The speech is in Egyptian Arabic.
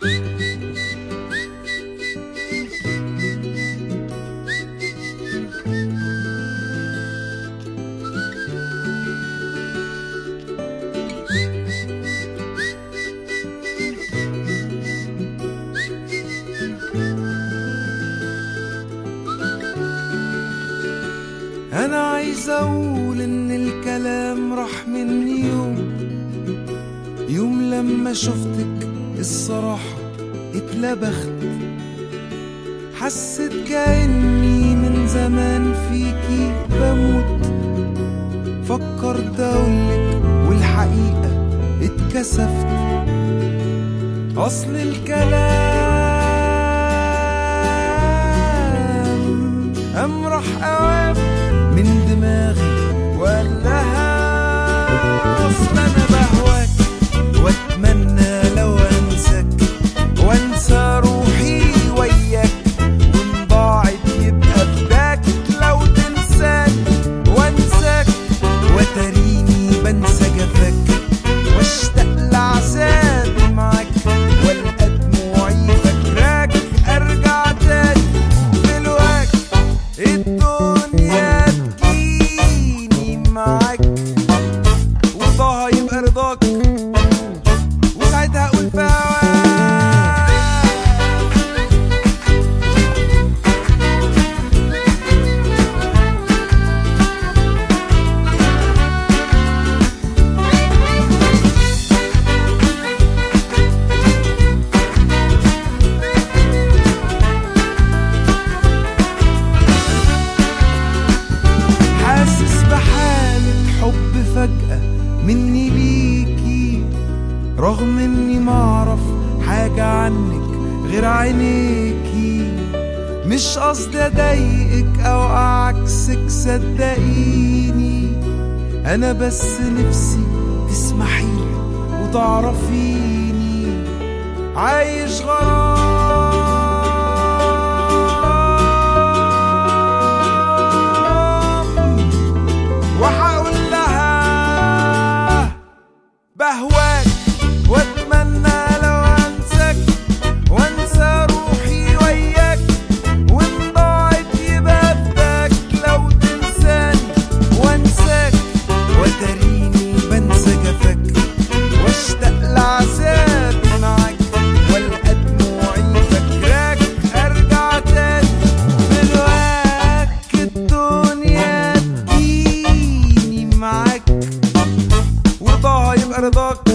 انا عايز اقول ان الكلام راح مني يوم يوم لما شفتك الصراحة اتلبخت حسيت كأني من زمان فيكي بموت فكرت اقولك والحقيقة اتكسفت اصل الكلام قام راح اوام من دماغي وقال لها اصل انا بهواك واتمنى لو انساك وانسى روحي وياك وان ضاعت يبقى فداك لو تنساني وانساك وتريني بنسى جفاك واشتاق لعذابي معاك والقى دموعي فاكراك ارجع تاني دلوقتي الدنيا تجيني معاك وضاها يبقى رضاك وساعتها اقول في هواك حاسس بحالة حب فجأة مني ليكي رغم اني معرف حاجة عنك غير عينيكي مش قصدي اضايقك او اعكسك صدقيني انا بس نفسي تسمحيلي وتعرفيني عايش غرام وهقول لها بهواك واتمنى لو انساك وانسى روحي وياك وان ضاعت يبقى فداك لو تنساني وانساك وتريني بنسى جفاك واشتاق لعذابي معاك والقى دموعي فاكراك ارجع تاني دلوقتي الدنيا تجيني معاك ورضاها يبقى رضاك